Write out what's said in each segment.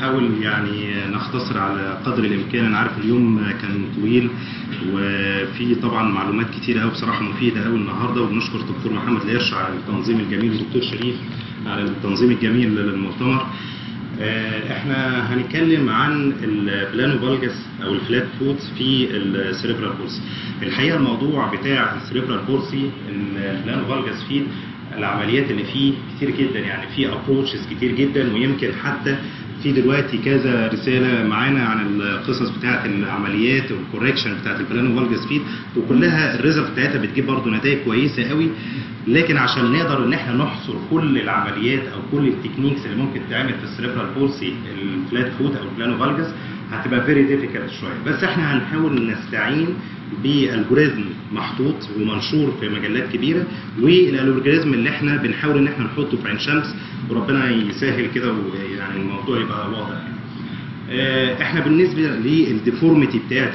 هنحاول يعني نختصر على قدر الامكان انا عارف اليوم كان طويل وفي طبعا معلومات كتيره قوي بصراحه مفيده قوي النهارده وبنشكر دكتور محمد القرش على التنظيم الجميل ودكتور شريف على التنظيم الجميل للمؤتمر آه، احنا هنتكلم عن البلانو فالجس او الفلات فوت في السيريبرال بولسي الحقيقه الموضوع بتاع السيريبرال بولسي البلانو فالجس فيه العمليات اللي فيه كتير جدا يعني في ابروتشز كتير جدا ويمكن حتى في دلوقتي كذا رساله معانا عن القصص بتاعه العمليات والكوركشن بتاعه البلانو فالجس فيد وكلها الريزلت بتاعتها بتجيب برضه نتائج كويسه قوي لكن عشان نقدر ان احنا نحصر كل العمليات او كل التكنيكس اللي ممكن تتعمل في السريبرال بولسي الفلات فوت او البلانو فالجس هتبقى فيري ديفيكالت شويه بس احنا هنحاول نستعين بالجوريزم محطوط ومنشور في مجلات كبيره والالجوريزم اللي احنا بنحاول ان احنا نحطه في عين شمس وربنا يسهل كده ويعني الموضوع يبقى واضح آه، احنا بالنسبه للديفورميتي بتاعت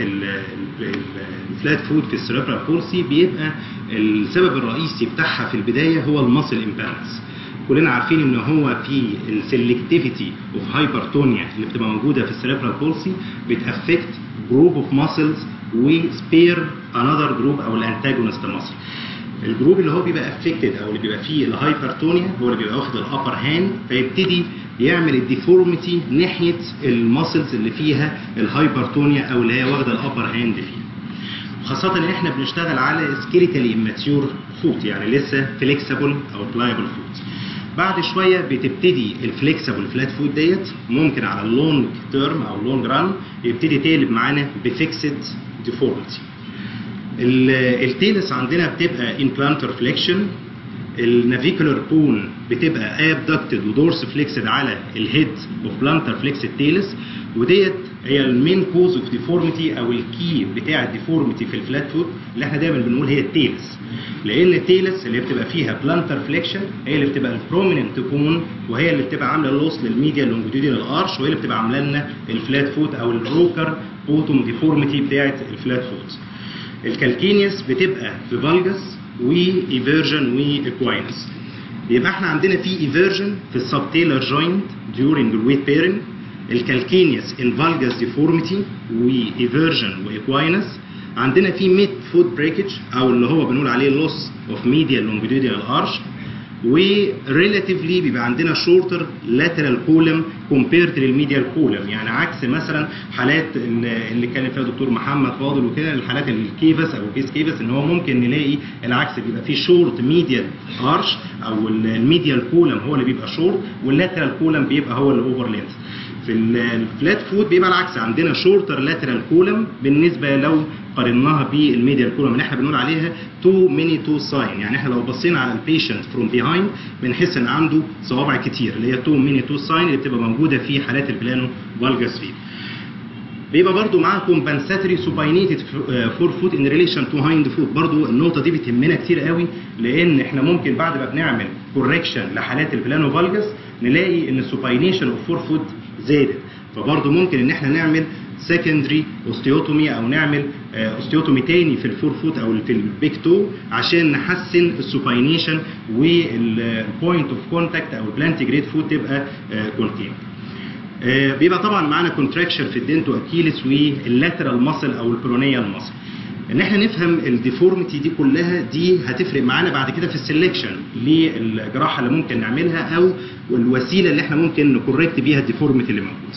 الفلات فود في السيريبرال بولسي بيبقى السبب الرئيسي بتاعها في البدايه هو الماسل امبالانس كلنا عارفين ان هو في السلكتيفيتي اوف هايبرتونيا اللي بتبقى موجوده في السيريبرال بولسي بتافكت جروب اوف ماسلز وسبير انذر جروب او الانتاجونست ماسل الجروب اللي هو بيبقى افكتد او اللي بيبقى فيه الهايبرتونيا هو اللي بيبقى واخد الابر هاند فيبتدي يعمل الديفورميتي ناحيه الماسلز اللي فيها الهايبرتونيا او اللي هي واخده الابر هاند فيها خاصة ان احنا بنشتغل على سكيليتالي اماتيور فوت يعني لسه فليكسبل او بلايبل فوت بعد شويه بتبتدي الفليكسبل فلات فوت ديت ممكن على اللونج تيرم او اللونج ران يبتدي تقلب معانا بفيكسد ديفورميتي التيلس عندنا بتبقى امبلانتر فليكشن النافيكولار بون بتبقى ابدكتد ودورس فليكسد على الهيد اوف بلانتر فليكسد تيلس وديت هي المين كوز اوف ديفورميتي او الكي بتاع الديفورميتي في الفلات فوت اللي احنا دايما بنقول هي التيلس لان التيلس اللي بتبقى فيها بلانتر فليكشن هي اللي بتبقى البروميننت بون وهي اللي بتبقى عامله اللوس للميديا لونجيتودينال ارش وهي اللي بتبقى عامله لنا الفلات فوت او البروكر بوتوم ديفورميتي بتاعت الفلات فوت الكالكينيوس بتبقى في فالجس وايفيرجن واكواينس يبقى احنا عندنا في ايفيرجن في السبتيلر جوينت during الويت بيرنج الكالكينيوس ان فالجس ديفورميتي وايفيرجن واكواينس عندنا في ميد فود بريكج او اللي هو بنقول عليه لوس اوف ميديا لونجيتودينال ارش وريلاتيفلي بيبقى عندنا شورتر لاترال كولم كومبيرد للميديال كولم يعني عكس مثلا حالات اللي كان فيها دكتور محمد فاضل وكده الحالات الكيفس او كيس كيفس ان هو ممكن نلاقي العكس بيبقى فيه شورت ميديال ارش او الميديال كولم هو اللي بيبقى شورت واللاترال كولم بيبقى هو اللي اوفر لينث في الفلات فود بيبقى العكس عندنا شورتر لاترال كولم بالنسبه لو قارناها بالميديال كولم اللي احنا بنقول عليها تو ميني تو ساين يعني احنا لو بصينا على البيشنت فروم بيهايند بنحس ان عنده صوابع كتير اللي هي تو ميني تو ساين اللي بتبقى موجوده في حالات البلانو فالجاس فيد بيبقى برضو معاه كومبنساتوري سوباينيتد فور فود ان ريليشن تو هايند فود برضو النقطه دي بتهمنا كتير قوي لان احنا ممكن بعد ما بنعمل كوركشن لحالات البلانو فالجاس نلاقي ان السوباينيشن اوف فور فود زادت فبرضه ممكن ان احنا نعمل سكندري اوستيوتومي او نعمل اوستيوتومي تاني في الفور فوت او في البيك تو عشان نحسن السوباينيشن والبوينت اوف كونتاكت او البلانت جريد فوت تبقى كونكيف بيبقى طبعا معانا كونتراكشن في الدنتو اكيلس واللاترال ماسل او البرونيال ماسل ان احنا نفهم الديفورميتي دي كلها دي هتفرق معانا بعد كده في السلكشن للجراحه اللي ممكن نعملها او الوسيله اللي احنا ممكن نكوركت بيها الديفورميتي اللي موجود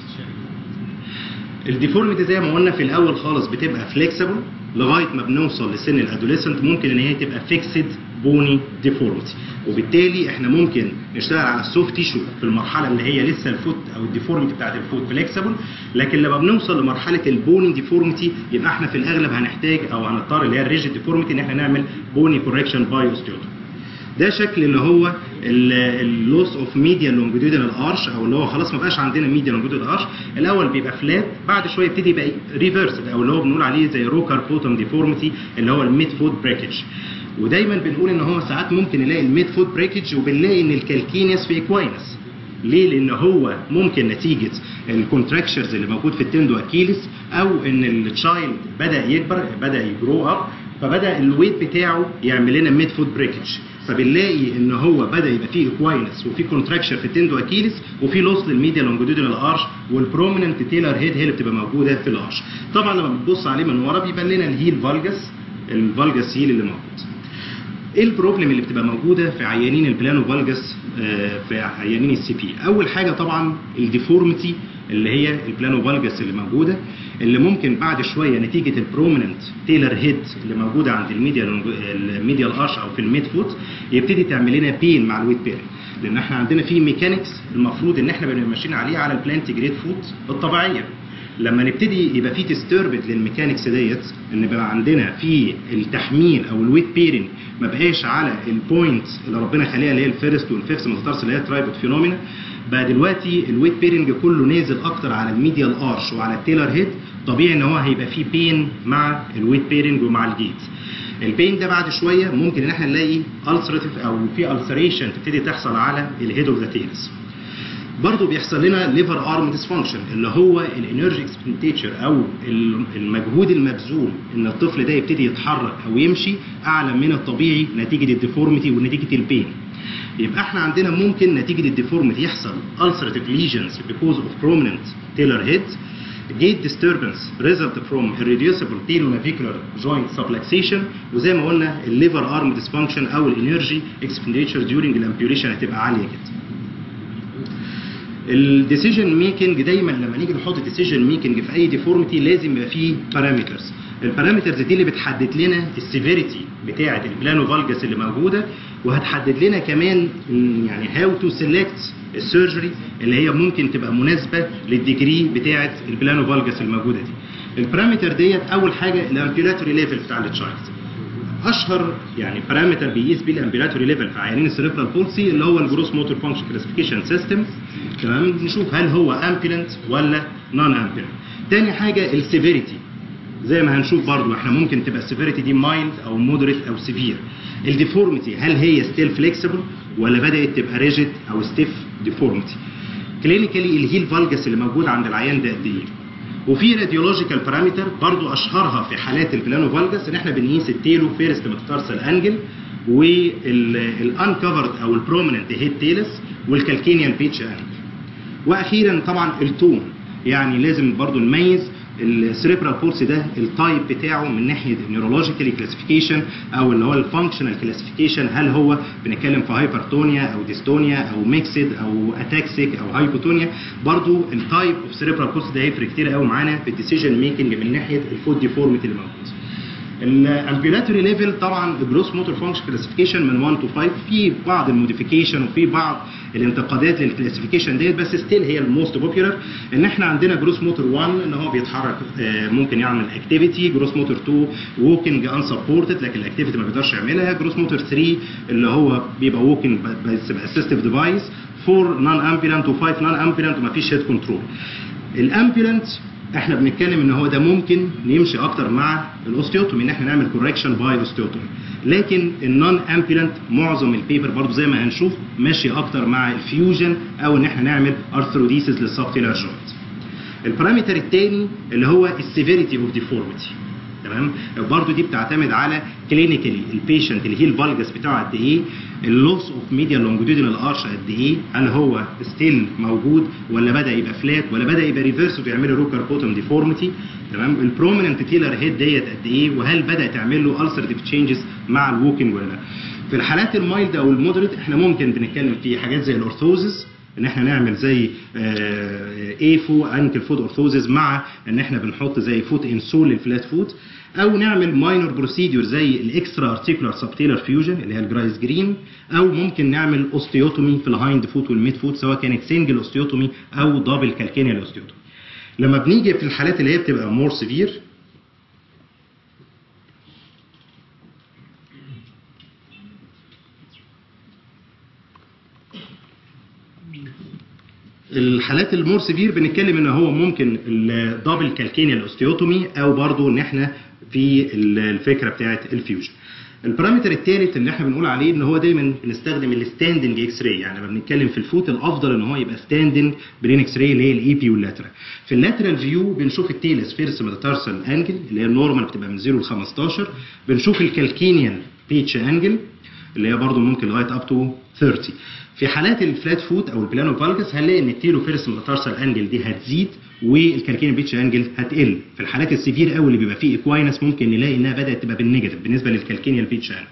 الديفورميتي زي ما قلنا في الاول خالص بتبقى فليكسبل لغايه ما بنوصل لسن الادوليسنت ممكن ان هي تبقى فيكسد بوني ديفورميتي وبالتالي احنا ممكن نشتغل على السوفت تيشو في المرحله اللي هي لسه الفوت او الديفورميتي بتاعت الفوت فليكسبل لكن لما بنوصل لمرحله البوني ديفورميتي يبقى احنا في الاغلب هنحتاج او هنضطر اللي هي الريجيد ديفورميتي ان احنا نعمل بوني كوركشن باي اوستيوتومي ده شكل اللي هو اللوس اوف ميديا لونجيتودينال ارش او اللي هو خلاص ما بقاش عندنا ميديا لونجيتودينال ارش الاول بيبقى فلات بعد شويه يبتدي يبقى ريفرسد او اللي هو بنقول عليه زي روكر بوتوم ديفورميتي اللي هو الميد فود بريكج ودايما بنقول ان هو ساعات ممكن نلاقي الميد فود بريكج وبنلاقي ان الكالكينيس في اكواينس ليه؟ لان هو ممكن نتيجه الكونتراكشرز اللي موجود في التندو اكيلس او ان التشايلد بدا يكبر بدا يجرو اب فبدا الويت بتاعه يعمل لنا ميد فوت بريكج فبنلاقي ان هو بدا يبقى فيه اكواينس وفي كونتراكشن في التندو اكيلس وفي لوس للميديا لونجيتودينال ارش والبروميننت تيلر هيد هي اللي بتبقى موجوده في الارش طبعا لما بتبص عليه من ورا بيبان لنا الهيل فالجس الفالجس هيل اللي موجود ايه البروبلم اللي بتبقى موجوده في عيانين البلانو فالجس آه، في عيانين السي بي اول حاجه طبعا الديفورميتي اللي هي البلانو فالجس اللي موجوده اللي ممكن بعد شويه نتيجه البروميننت تيلر هيد اللي موجوده عند الميديا الميديا الارش او في الميد فوت يبتدي تعمل لنا بين مع الويت بيرنج لان احنا عندنا في ميكانكس المفروض ان احنا بنبقى ماشيين عليه على البلانت جريد فوت الطبيعيه لما نبتدي يبقى في تستربت للميكانكس ديت ان بقى عندنا في التحميل او الويت بيرنج ما بقاش على البوينت اللي ربنا خليها اللي هي الفيرست والفيفث متارس اللي هي ترايبوت فينومينا بقى دلوقتي الويت بيرنج كله نازل اكتر على الميديال ارش وعلى التيلر هيد طبيعي ان هو هيبقى فيه بين مع الويت بيرنج ومع الجيت البين ده بعد شويه ممكن ان احنا نلاقي ulcerative او في ulceration تبتدي تحصل على الهيد اوف ذا تيلز برضه بيحصل لنا ليفر ارم ديسفانكشن اللي هو الانرجي اكسبنتيتشر او المجهود المبذول ان الطفل ده يبتدي يتحرك او يمشي اعلى من الطبيعي نتيجه الديفورميتي ونتيجه البين يبقى احنا عندنا ممكن نتيجه الديفورميتي يحصل ulcerative lesions because of prominent tailor head gait disturbance result from irreducible talonavicular joint subluxation وزي ما قلنا الليفر ارم ديسفانكشن او الانرجي اكسبنديتشر during الامبيوليشن هتبقى عاليه جدا الديسيجن ميكنج دايما لما نيجي نحط ديسيجن ميكنج في اي ديفورميتي لازم يبقى فيه بارامترز البارامترز دي اللي بتحدد لنا السيفيريتي بتاعه البلانو فالجس اللي موجوده وهتحدد لنا كمان يعني هاو تو سيلكت السيرجري اللي هي ممكن تبقى مناسبه للديجري بتاعه البلانو فالجس الموجوده دي البارامتر ديت اول حاجه الامبيولاتوري ليفل بتاع التشايلد اشهر يعني بارامتر بيقيس بيه الامبيلاتوري ليفل في عيانين السيريبرال بولسي اللي هو الجروس موتور فانكشن كلاسيفيكيشن سيستم تمام نشوف هل هو امبيلنت ولا نون امبيلنت تاني حاجه السيفيريتي زي ما هنشوف برضو احنا ممكن تبقى السيفيريتي دي مايلد او مودريت او سيفير الديفورميتي هل هي ستيل فليكسبل ولا بدات تبقى ريجيد او ستيف ديفورميتي كلينيكالي الهيل فالجس اللي موجود عند العيان ده قد ايه وفي راديولوجيكال بارامتر برضو اشهرها في حالات البلانو فالجس ان احنا بنقيس التيلو فيرست ميتارسال انجل والانكفرد او البروميننت هيد تيلس والكالكينيان بيتش انجل واخيرا طبعا التون يعني لازم برضو نميز السريبرال بولس ده التايب بتاعه من ناحيه النيورولوجيكال كلاسيفيكيشن او اللي هو الفانكشنال كلاسيفيكيشن هل هو بنتكلم في هايبرتونيا او ديستونيا او ميكسد او اتاكسيك او هايبوتونيا برضو التايب اوف سريبرال بولس ده هيفرق كتير قوي معانا في الديسيجن ميكنج من ناحيه الفود ديفورميتي اللي موجود الامبيولاتوري ليفل طبعا الجروس موتور فانكشن كلاسيفيكيشن من 1 تو 5 في بعض الموديفيكيشن وفي بعض الانتقادات للكلاسيفيكيشن ديت بس ستيل هي الموست بوبيولار ان احنا عندنا جروس موتور 1 ان هو بيتحرك آه، ممكن يعمل اكتيفيتي جروس موتور 2 ووكينج ان سبورتد لكن الاكتيفيتي ما بيقدرش يعملها جروس موتور 3 اللي هو بيبقى ووكينج بس باسيستيف ديفايس 4 نون امبيلانت و5 نون امبيلانت وما فيش هيد كنترول الامبيلانت احنا بنتكلم ان هو ده ممكن نمشي اكتر مع الاوستيوتومي ان احنا نعمل كوركشن باي اوستيوتومي لكن النون امبيلانت معظم البيبر برضو زي ما هنشوف ماشي اكتر مع الفيوجن او ان احنا نعمل ارثروديسيس للسبتيلر جوينت البارامتر الثاني اللي هو السيفيريتي اوف ديفورميتي تمام برضو دي بتعتمد على كلينيكالي البيشنت اللي هي الفالجس بتاعه قد ايه اللوس اوف ميديا لونجيتودينال ارش قد ايه هل هو ستيل موجود ولا بدا يبقى فلات ولا بدا يبقى ريفرس وبيعمل روكر بوتوم ديفورميتي تمام البروميننت تيلر هيد ديت قد ايه وهل بدا تعمل له السرتيف تشينجز مع الووكينج ولا لا في الحالات المايلد او المودريت احنا ممكن بنتكلم في حاجات زي الاورثوزس ان احنا نعمل زي ايفو انكل فود اورثوزز مع ان احنا بنحط زي فوت انسول للفلات فوت او نعمل ماينور بروسيدور زي الاكسترا ارتيكولار سبتيلر فيوجن اللي هي الجرايس جرين او ممكن نعمل اوستيوتومي في الهايند فوت والميد فوت سواء كانت سنجل اوستيوتومي او دبل كالكينيال اوستيوتومي لما بنيجي في الحالات اللي هي بتبقى مور سيفير الحالات المور سيفير بنتكلم ان هو ممكن الدبل كالكينيال اوستيوتومي او برضو ان احنا في الفكره بتاعه الفيوجن البارامتر الثالث اللي احنا بنقول عليه ان هو دايما بنستخدم الستاندنج اكس راي يعني لما بنتكلم في الفوت الافضل ان هو يبقى ستاندنج برين اكس راي اللي هي الاي بي واللاترال في اللاترال فيو بنشوف التيلس فيرس ميتاتارسال انجل اللي هي النورمال بتبقى من 0 ل 15 بنشوف الكالكينيان بيتش انجل اللي هي برضه ممكن لغايه اب تو 30 في حالات الفلات فوت او البلانو فالجس هنلاقي ان التيلو فيرس ميتاتارسال انجل دي هتزيد والكالكينيان بيتش انجل هتقل في الحالات السيفير قوي اللي بيبقى فيه اكواينس ممكن نلاقي انها بدات تبقى بالنيجاتيف بالنسبه للكالكينيان بيتش انجل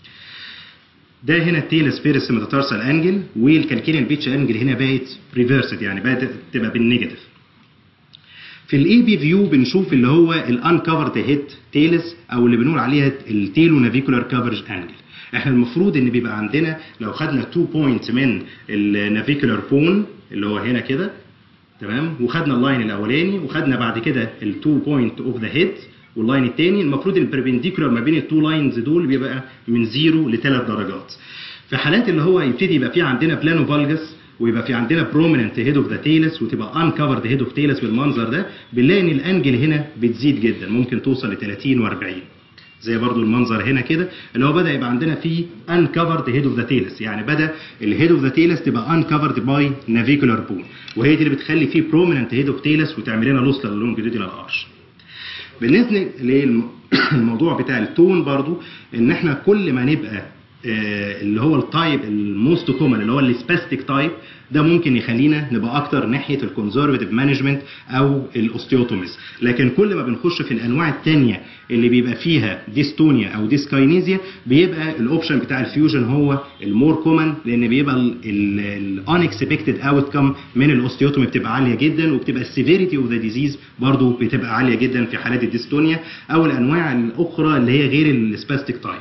ده هنا التيلس فيرس ميتاتارسال انجل والكالكينيان بيتش انجل هنا بقت ريفرسد يعني بدات تبقى بالنيجاتيف في الاي بي فيو بنشوف اللي هو الانكفرد هيد تيلس او اللي بنقول عليها التيلو نافيكولار كفرج انجل احنا المفروض ان بيبقى عندنا لو خدنا 2 بوينت من النافيكولار بون اللي هو هنا كده تمام وخدنا اللاين الاولاني وخدنا بعد كده ال 2 بوينت اوف ذا هيد واللاين الثاني المفروض البربنديكولار ما بين التو لاينز دول بيبقى من 0 ل 3 درجات في حالات اللي هو يبتدي يبقى في عندنا بلانو فالجس ويبقى في عندنا بروميننت هيد اوف ذا تيلس وتبقى انكفرد هيد اوف تيلس بالمنظر ده بنلاقي ان الانجل هنا بتزيد جدا ممكن توصل ل 30 و40 زي برضو المنظر هنا كده اللي هو بدا يبقى عندنا فيه uncovered head of the tailus يعني بدا الهيد اوف ذا تيلس تبقى uncovered by navicular bone وهي دي اللي بتخلي فيه prominent head of tailus وتعمل لنا لوس للونجيتودينال ارش بالنسبه للموضوع بتاع التون برضو ان احنا كل ما نبقى آه اللي هو التايب الموست كومن اللي هو السباستيك تايب ده ممكن يخلينا نبقى اكتر ناحيه الكونزرفتيف مانجمنت او الاوستيوتوميز لكن كل ما بنخش في الانواع الثانيه اللي بيبقى فيها ديستونيا او ديسكاينيزيا بيبقى الاوبشن بتاع الفيوجن هو المور كومن لان بيبقى الانكسبكتد اوتكم من الاوستيوتومي بتبقى عاليه جدا وبتبقى السيفيريتي اوف ذا ديزيز برضه بتبقى عاليه جدا في حالات الديستونيا او الانواع الاخرى اللي هي غير السباستيك تايب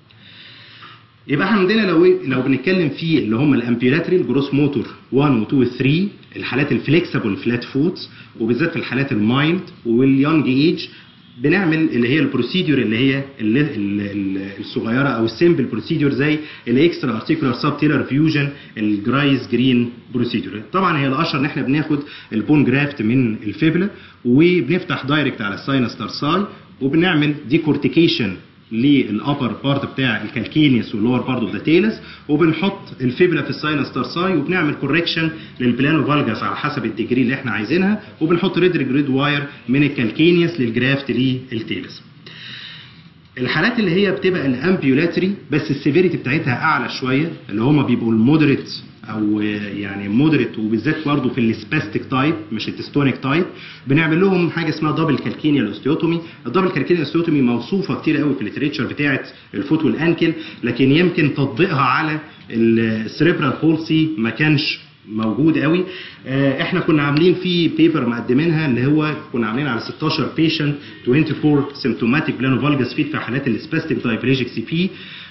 يبقى احنا عندنا لو لو بنتكلم في اللي هم الامبيلاتري الجروس موتور 1 و 2 و 3 الحالات الفليكسبل فلات فوتس وبالذات في الحالات المايلد واليونج ايج بنعمل اللي هي البروسيدور اللي هي اللي اللي الصغيره او السيمبل بروسيدور زي الاكسترا ارتيكولار سب تيلر فيوجن الجرايز جرين بروسيدور طبعا هي الاشهر ان احنا بناخد البون جرافت من الفيبلا وبنفتح دايركت على الساينس ترساي وبنعمل ديكورتيكيشن للابر بارت بتاع الكالكينيوس واللور بارت اوف ذا تيلس وبنحط الفيبلا في الساينس ترساي وبنعمل كوركشن للبلانو فالجاس على حسب الديجري اللي احنا عايزينها وبنحط ريد جريد واير من الكالكينيوس للجرافت للتيلس الحالات اللي هي بتبقى الامبيولاتري بس السيفيريتي بتاعتها اعلى شويه اللي هما بيبقوا المودريت او يعني مودريت وبالذات برضه في السباستيك تايب مش التستونيك تايب بنعمل لهم حاجه اسمها دبل كالكينيال اوستيوتومي الدبل كالكينيال اوستيوتومي موصوفه كتير قوي في الليتريتشر بتاعه الفوت والانكل لكن يمكن تطبيقها على السريبرال بولسي ما كانش موجود قوي احنا كنا عاملين في بيبر مقدمينها اللي هو كنا عاملين على 16 بيشنت 24 سيمتوماتيك بلانوفالجس فيت في حالات السباستيك دايبريجيك سي بي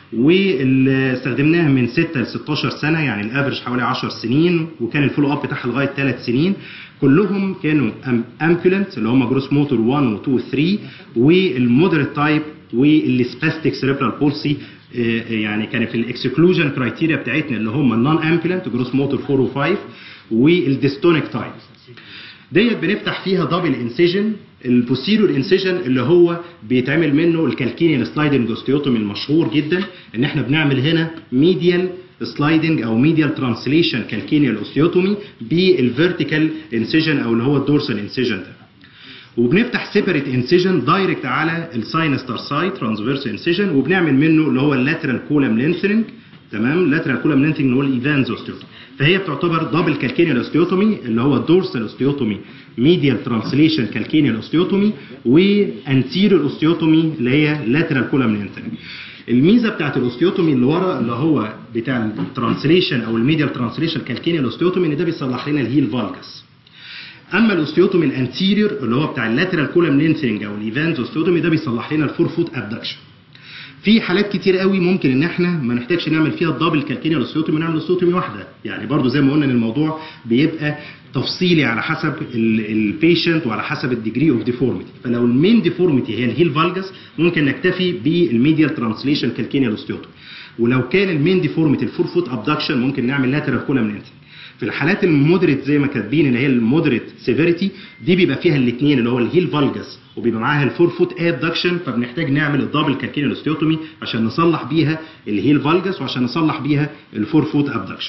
واستخدمناها من 6 ل 16 سنه يعني الافرج حوالي 10 سنين وكان الفولو اب بتاعها لغايه 3 سنين كلهم كانوا امبولنت اللي هم جروس موتور 1 و 2 و 3 والمودريت تايب والسباستيك سيريبرال بولسي يعني كان في الاكسكلوجن كرايتيريا بتاعتنا اللي هم النون امبولنت جروس موتور 4 و 5 والديستونيك تايب ديت بنفتح فيها دبل انسيجن البوستيريور انسيجن اللي هو بيتعمل منه الكالكينيال سلايدنج اوستيوتومي المشهور جدا ان احنا بنعمل هنا ميديال سلايدنج او ميديال ترانسليشن كالكينيال اوستيوتومي بالفيرتيكال انسيجن او اللي هو الدورسال انسيجن ده وبنفتح سيبريت انسيجن دايركت على الساينس ترساي ترانسفيرس انسيجن وبنعمل منه اللي هو اللاترال كولم لينثنج تمام لاترال كولم لينثنج اللي هو الايفانز اوستيوتومي فهي بتعتبر دبل كالكينيال اوستيوتومي اللي هو الدورسال اوستيوتومي ميديال ترانسليشن كالكينيال اوستيوتومي وانتيريور اوستيوتومي اللي هي لاترال كولم لينثنج الميزه بتاعت الاوستيوتومي اللي ورا اللي هو بتاع الترانسليشن او الميديال ترانسليشن كالكينيال اوستيوتومي ان ده بيصلح لنا الهيل فالجس اما الاوستيوتومي الانتيريور اللي هو بتاع اللاترال كولم لينثنج او الايفانز اوستيوتومي ده بيصلح لنا الفور فوت ابدكشن في حالات كتير قوي ممكن ان احنا ما نحتاجش نعمل فيها الدبل كالكينيال اوستيوتومي نعمل اوستيوتومي واحده يعني برضو زي ما قلنا ان الموضوع بيبقى تفصيلي على حسب البيشنت وعلى حسب الديجري اوف ديفورميتي فلو المين ديفورميتي هي الهيل فالجس ممكن نكتفي بالميديال ترانسليشن كالكينيال اوستيوتومي ولو كان المين ديفورميتي الفور فوت ابدكشن ممكن نعمل لاترال كولم لينثنج في الحالات المودريت زي ما كاتبين اللي هي المودريت سيفيريتي دي بيبقى فيها الاثنين اللي هو الهيل فالجس وبيبقى معاها الفور فوت ابدكشن فبنحتاج نعمل الدبل كالكينال اوستيوتومي عشان نصلح بيها الهيل فالجس وعشان نصلح بيها الفور فوت ابدكشن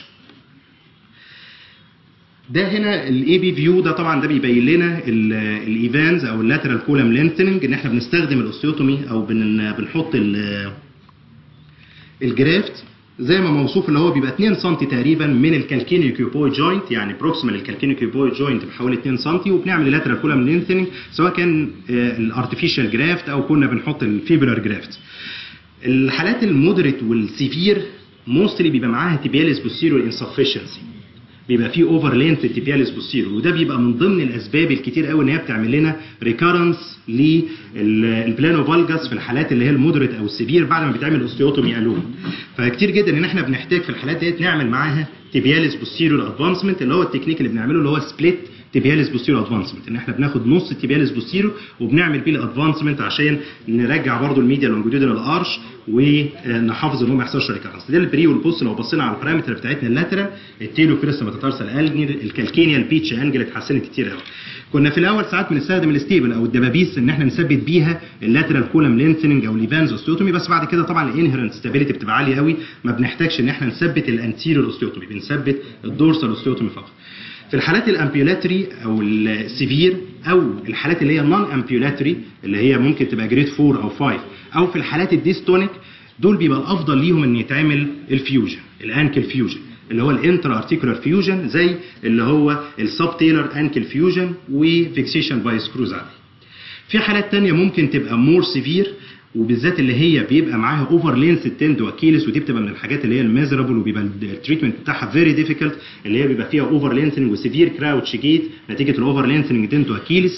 ده هنا الاي بي فيو ده طبعا ده بيبين لنا الايفانز او اللاترال كولم لينثننج ان احنا بنستخدم الاوستيوتومي او بن بنحط الجرافت زي ما موصوف اللي هو بيبقى 2 سم تقريبا من الكالكينيو كيوبويد جوينت يعني بروكسيمال الكالكينيو كيوبويد جوينت بحوالي 2 سم وبنعمل اللاترال كولم لينثننج سواء كان الارتفيشال جرافت او كنا بنحط الفيبرال جرافت الحالات المودريت والسيفير موستلي بيبقى معاها تيبياليس بوستيريور انسفشنسي بيبقى فيه اوفر لينث تيبياليس بوستيريور وده بيبقى من ضمن الاسباب الكتير قوي ان هي بتعمل لنا ريكارنس للبلانو فالجاس في الحالات اللي هي المودريت او السيفير بعد ما بيتعمل اوستيوتومي الون فكتير جدا ان احنا بنحتاج في الحالات ديت نعمل معاها تيبياليس بوستيريور ادفانسمنت اللي هو التكنيك اللي بنعمله اللي هو سبليت تيبياليس بوستيريور ادفانسمنت ان احنا بناخد نص التيبياليس بوستيريور وبنعمل بيه الادفانسمنت عشان نرجع برده الميديا لونجيتودينال ارش ونحافظ ان هو ما يحصلش ريكارنس ده البري والبوست لو بصينا على البارامتر بتاعتنا اللاترال التيلو كريست ميتاتارسال الجنر الكالكينيال بيتش انجل اتحسنت كتير قوي كنا في الاول ساعات بنستخدم الستيبل او الدبابيس ان احنا نثبت بيها اللاترال كولم لينثننج او الايفانز اوستيوتومي بس بعد كده طبعا الانهرنت ستابيليتي بتبقى عاليه قوي ما بنحتاجش ان احنا نثبت الانتيريور اوستيوتومي بنثبت الدورسال اوستيوتومي فقط في الحالات الامبيولاتري او السيفير او الحالات اللي هي نون امبيولاتري اللي هي ممكن تبقى جريد 4 او 5 او في الحالات الديستونيك دول بيبقى الافضل ليهم ان يتعمل الفيوجن الانكل فيوجن اللي هو الانترا ارتيكولار فيوجن زي اللي هو السب تيلر انكل فيوجن وفيكسيشن باي سكروز عادي في حالات تانية ممكن تبقى مور سيفير وبالذات اللي هي بيبقى معاها اوفر لينس التندو اكيلس ودي بتبقى من الحاجات اللي هي الميزرابل وبيبقى التريتمنت بتاعها فيري ديفيكلت اللي هي بيبقى فيها اوفر لينسنج وسيفير كراوتش جيت نتيجه الاوفر لينسنج تندو اكيلس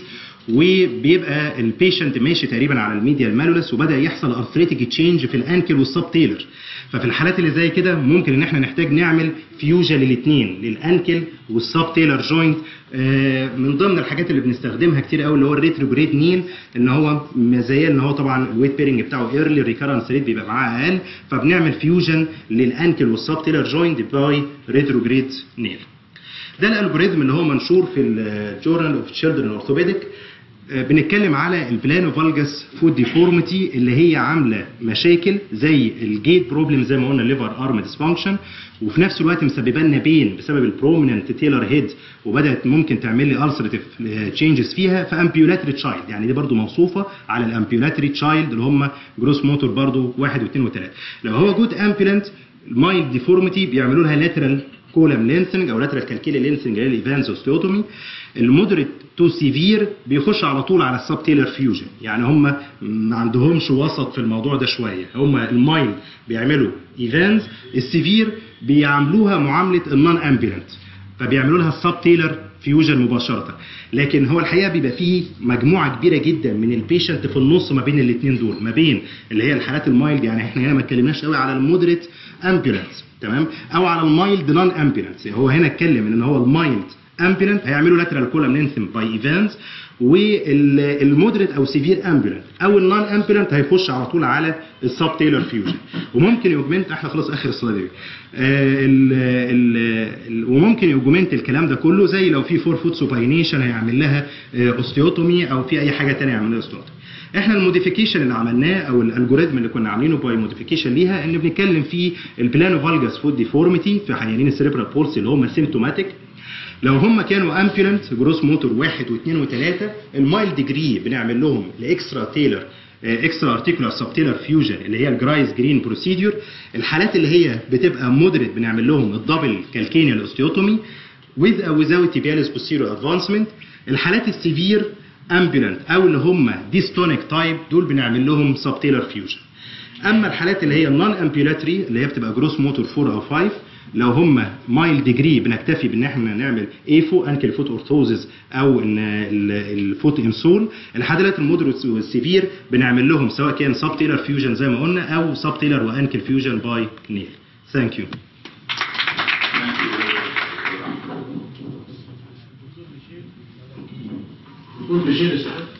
وبيبقى البيشنت ماشي تقريبا على الميديا المالولس وبدا يحصل ارثريتيك تشينج في الانكل والسب تيلر ففي الحالات اللي زي كده ممكن ان احنا نحتاج نعمل فيوجن للاثنين للانكل والسب تيلر جوينت من ضمن الحاجات اللي بنستخدمها كتير قوي اللي هو الريتروجريد نيل ان هو مزايا ان هو طبعا الويت بيرنج بتاعه ايرلي الريكارنس ريت بيبقى معاه اقل فبنعمل فيوجن للانكل والسب تيلر جوينت باي ريتروجريد نيل ده الالجوريزم اللي هو منشور في الجورنال اوف تشيلدرن اورثوبيديك بنتكلم على البلانو فالجس فود ديفورميتي اللي هي عامله مشاكل زي الجيت بروبلم زي ما قلنا ليفر ارم ديسفانكشن وفي نفس الوقت مسببه لنا بين بسبب البروميننت تيلر هيد وبدات ممكن تعمل لي السرتيف تشينجز فيها فامبيولاتري تشايلد يعني دي برضو موصوفه على الامبيولاتري تشايلد اللي هم جروس موتور برضو واحد واثنين وثلاثه لو هو جود امبيولنت مايلد ديفورميتي بيعملوا لها لاترال كولم لينسنج او لاترال كالكيلي لينسنج اللي هي الايفانز اوستيوتومي المودريت تو سيفير بيخش على طول على السب تيلر فيوجن يعني هم ما عندهمش وسط في الموضوع ده شويه هم المايل بيعملوا ايفانز السيفير بيعاملوها معامله النون امبيلنت فبيعملوا لها السب تيلر فيوجن مباشره لكن هو الحقيقه بيبقى فيه مجموعه كبيره جدا من البيشنت في النص ما بين الاثنين دول ما بين اللي هي الحالات المايلد يعني احنا هنا ما اتكلمناش قوي على المودريت امبيلنس تمام او على المايلد نون امبيلنس هو هنا اتكلم ان هو المايلد امبيلنت هيعملوا لاترال كولم لينثم باي ايفانز والمودريت او سيفير امبيلنت او النون امبيلنت هيخش على طول على السب تيلر فيوجن وممكن يوجمنت احنا خلاص اخر السلايد دي وممكن يوجمنت الكلام ده كله زي لو في فور فوت سوباينيشن هيعمل لها اوستيوتومي او في اي حاجه ثانيه يعمل لها اوستيوتومي احنا الموديفيكيشن اللي عملناه او الالجوريزم اللي كنا عاملينه باي موديفيكيشن ليها ان بنتكلم في البلانو فالجاس فود ديفورميتي في عيانين السيريبرال بولسي اللي هم سيمتوماتيك لو هم كانوا امبيولنت جروس موتور واحد واثنين وثلاثه المايل ديجري بنعمل لهم الاكسترا تيلر اكسترا ارتيكولار سب تيلر فيوجن اللي هي الجرايز جرين بروسيدور الحالات اللي هي بتبقى مودريت بنعمل لهم الدبل كالكينيال اوستيوتومي with او without tibialis posterior advancement الحالات السيفير امبيولنت او اللي هم ديستونيك تايب دول بنعمل لهم سب تيلر فيوجن اما الحالات اللي هي النون امبيولاتري اللي هي بتبقى جروس موتور 4 او 5 لو هم مايل ديجري بنكتفي بان احنا نعمل ايفو انكل فوت اورثوزز او ان الفوت انسول الحالات المودريت والسيفير بنعمل لهم سواء كان سب تيلر فيوجن زي ما قلنا او سب تيلر وانكل فيوجن باي نيل ثانك يو كنت بشيل السحاب